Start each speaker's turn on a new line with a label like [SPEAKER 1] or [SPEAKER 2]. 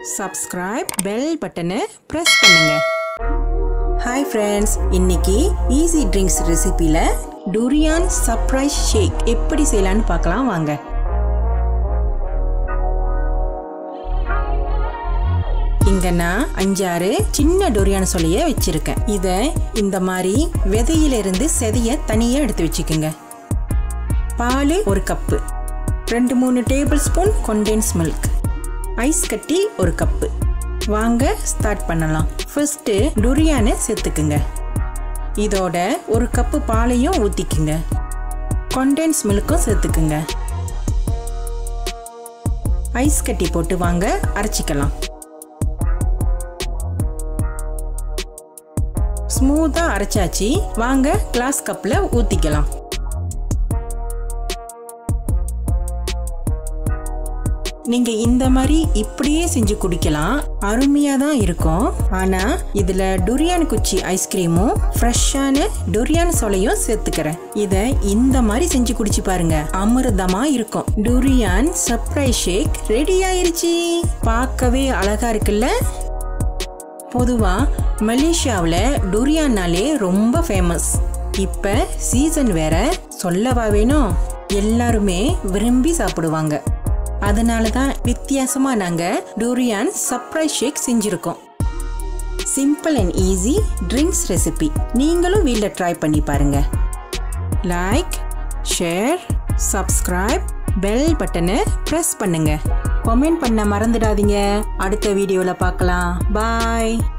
[SPEAKER 1] subscribe bell பட்டனை press பண்ணுங்க hi friends இன்னைக்கு ஈஸி ட்ரிங்க்ஸ் ரெசிபியில் டூரியான் சர்ப்ரைஸ் ஷேக் எப்படி செய்யலான்னு பார்க்கலாம் வாங்க இங்க நான் அஞ்சாறு சின்ன டொரியான் சொல்லிய வச்சிருக்கேன் இதை இந்த மாதிரி விதையிலிருந்து செதைய தனியா எடுத்து வச்சுக்கோங்க பால் ஒரு கப்பு ரெண்டு மூணு tablespoon condense milk ice கட்டி ஒரு கப்பு வாங்க ஸ்டார்ட் பண்ணலாம் ஃபர்ஸ்ட்டு டுரியானை சேர்த்துக்குங்க இதோட ஒரு கப்பு பாலையும் ஊற்றிக்குங்க கொண்டென்ஸ் மில்க்கும் சேர்த்துக்குங்க ஐஸ் கட்டி போட்டு வாங்க அரைச்சிக்கலாம் ஸ்மூத்தாக அரைச்சாச்சு வாங்க கிளாஸ் கப்பில் ஊற்றிக்கலாம் நீங்க இந்த மாதிரி இப்படியே செஞ்சு குடிக்கலாம் அருமையா தான் இருக்கும் ஆனா இதுல டுரியான் குச்சி ஐஸ்கிரீமும் ஃப்ரெஷ்ஷான டுரியான் சொலையும் சேர்த்துக்கிறேன் இத இந்த மாதிரி செஞ்சு குடிச்சு பாருங்க அமிர்தமா இருக்கும் டுரியான் சர்ப்ரைஸ் ஷேக் ரெடி ஆயிருச்சு பார்க்கவே அழகா இருக்குல்ல பொதுவா மலேசியாவில் டுரியான்னாலே ரொம்ப ஃபேமஸ் இப்போ சீசன் வேற சொல்லவா வேணும் எல்லாருமே விரும்பி சாப்பிடுவாங்க அதனால தான் வித்தியாசமாக நாங்கள் டூரியான் சர்ப்ரைஸ் ஷேக் செஞ்சுருக்கோம் simple and easy drinks recipe நீங்களும் வீட்டில் ட்ரை பண்ணி பாருங்க லைக் ஷேர் சப்ஸ்கிரைப் பெல் பட்டனை ப்ரெஸ் பண்ணுங்க கமெண்ட் பண்ண மறந்துடாதீங்க அடுத்த வீடியோவில் பார்க்கலாம் பாய்